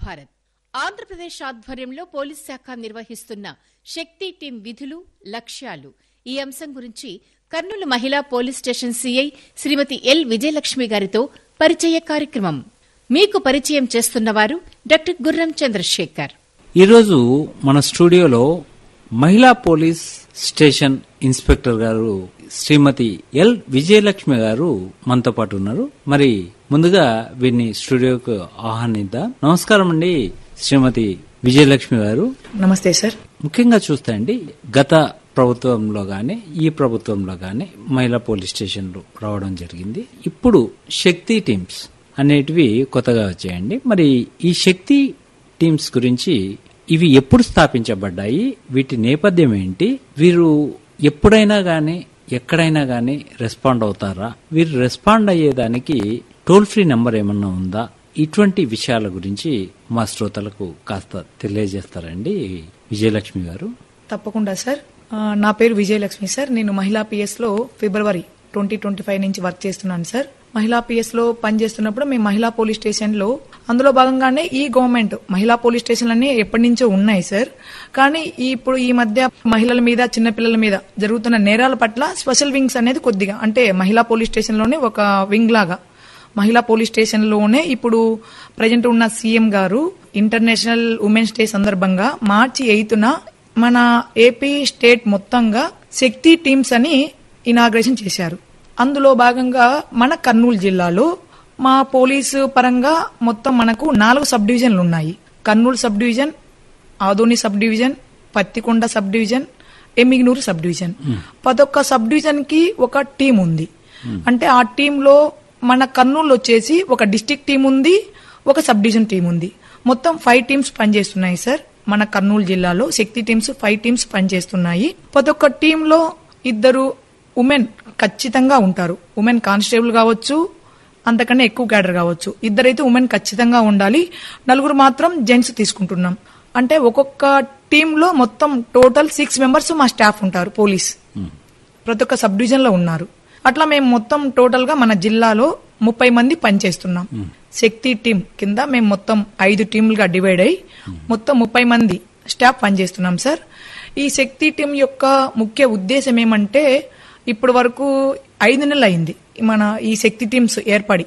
భారత్ ఆంధ్రప్రదేశ్ ఆధ్వర్యంలో పోలీస్ శాఖ నిర్వహిస్తున్న శక్తి టీం విధులు లక్ష్యాలు ఈ అంశం గురించి కర్నూలు మహిళా police station CI Shrimati L Vijayalakshmi గారితో పరిచయ కార్యక్రమం మీకు పరిచయం చేస్తున్నవారు డాక్టర్ గుర్రం చంద్రశేఖర్ ఈరోజు మన స్టూడియోలో మహిళా పోలీస్ స్టేషన్ ఇన్స్పెక్టర్ గారు శ్రీమతి ఎల్ విజయలక్ష్మి గారు మనతో పాటు ఉన్నారు మరి ముందుగా వీరిని స్టూడియోకు ఆహ్వానిద్దాం నమస్కారం అండి శ్రీమతి విజయలక్ష్మి గారు నమస్తే సార్ ముఖ్యంగా చూస్తే అండి గత ప్రభుత్వంలో గాని ఈ ప్రభుత్వంలో గాని మహిళా పోలీస్ స్టేషన్లు రావడం జరిగింది ఇప్పుడు శక్తి టీమ్స్ అనేటివి కొత్తగా వచ్చాయండి మరి ఈ శక్తి టీమ్స్ గురించి ఇవి ఎప్పుడు స్థాపించబడ్డాయి వీటి నేపథ్యం ఏంటి వీరు ఎప్పుడైనా గాని ఎక్కడైనా గాని రెస్పాండ్ అవుతారా వీరు రెస్పాండ్ అయ్యేదానికి టోల్ ఫ్రీ నెంబర్ ఏమన్నా ఉందా ఇటువంటి విషయాల గురించి మా శ్రోతలకు కాస్త తెలియజేస్తారండి విజయలక్ష్మి గారు తప్పకుండా సార్ ఆ, నా పేరు విజయలక్ష్మి సార్ నేను మహిళా పిఎస్ లో ఫిబ్రవరి ట్వంటీ ట్వంటీ ఫైవ్ నుంచి వర్క్ చేస్తున్నాను సార్ మహిళా పిఎస్ లో పనిచేస్తున్నప్పుడు మేము మహిళా పోలీస్ స్టేషన్ లో అందులో భాగంగానే ఈ గవర్నమెంట్ మహిళా పోలీస్ స్టేషన్లు అన్ని ఎప్పటి నుంచో ఉన్నాయి సార్ కానీ ఈ- ఇప్పుడు ఈ మధ్య మహిళల మీద చిన్నపిల్లల మీద జరుగుతున్న నేరాల పట్ల స్పెషల్ వింగ్స్ అనేది కొద్దిగా అంటే మహిళా పోలీస్ స్టేషన్ లోనే ఒక వింగ్ లాగా మహిళా పోలీస్ స్టేషన్ లోనే ఇప్పుడు ప్రజెంట్ ఉన్న సీఎం గారు ఇంటర్నేషనల్ ఉమెన్స్ డే సందర్భంగా మార్చి ఎయిత్న మన ఏపీ స్టేట్ మొత్తంగా శక్తి టీమ్స్ అని ఇనాగ్రేషన్ చేశారు అందులో భాగంగా మన కర్నూలు జిల్లాలో మా పోలీసు పరంగా మొత్తం మనకు నాలుగు సబ్ డివిజన్లు ఉన్నాయి Kurnool sub division Adoni sub division Pattikonda sub division Yemmiganur sub division పదొక్క సబ్ డివిజన్ కి ఒక టీం ఉంది అంటే ఆ టీంలో మన కర్నూలు వచ్చేసి ఒక డిస్టిక్ టీం ఉంది ఒక సబ్ డివిజన్ టీం ఉంది మొత్తం ఫైవ్ టీమ్స్ పనిచేస్తున్నాయి సార్ మన కర్నూలు జిల్లాలో శక్తి టీమ్స్ ఫైవ్ టీమ్స్ పనిచేస్తున్నాయి ప్రతి ఒక్క టీంలో ఇద్దరు ఉమెన్ ఖచ్చితంగా ఉంటారు ఉమెన్ కానిస్టేబుల్ కావచ్చు అంతకన్నా ఎక్కువ క్యాడర్ కావచ్చు ఇద్దరైతే ఉమెన్ ఖచ్చితంగా ఉండాలి నలుగురు మాత్రం జెంట్స్ తీసుకుంటున్నాం అంటే ఒక్కొక్క టీంలో మొత్తం టోటల్ సిక్స్ మెంబర్స్ మా స్టాఫ్ ఉంటారు పోలీస్ ప్రతి ఒక్క సబ్ డివిజన్ లో ఉన్నారు అట్లా మేము మొత్తం టోటల్ గా మన జిల్లాలో ముప్పై మంది పనిచేస్తున్నాం శక్తి టీం కింద మేము మొత్తం ఐదు టీంలుగా డివైడ్ అయ్యి మొత్తం ముప్పై మంది స్టాఫ్ పనిచేస్తున్నాం సార్ ఈ శక్తి టీం యొక్క ముఖ్య ఉద్దేశం ఏమంటే ఇప్పటి వరకు ఐదు నెలలు అయింది మన ఈ శక్తి టీమ్స్ ఏర్పడి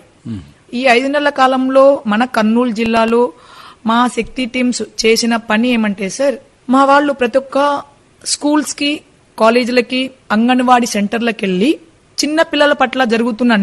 ఈ ఐదు నెలల కాలంలో మన కర్నూలు జిల్లాలో మా శక్తి టీమ్స్ చేసిన పని ఏమంటే సార్ మా వాళ్ళు ప్రతి ఒక్క స్కూల్స్ కి కాలేజీలకి అంగన్వాడీ సెంటర్లకు వెళ్లి చిన్న పిల్లల పట్ల జరుగుతున్న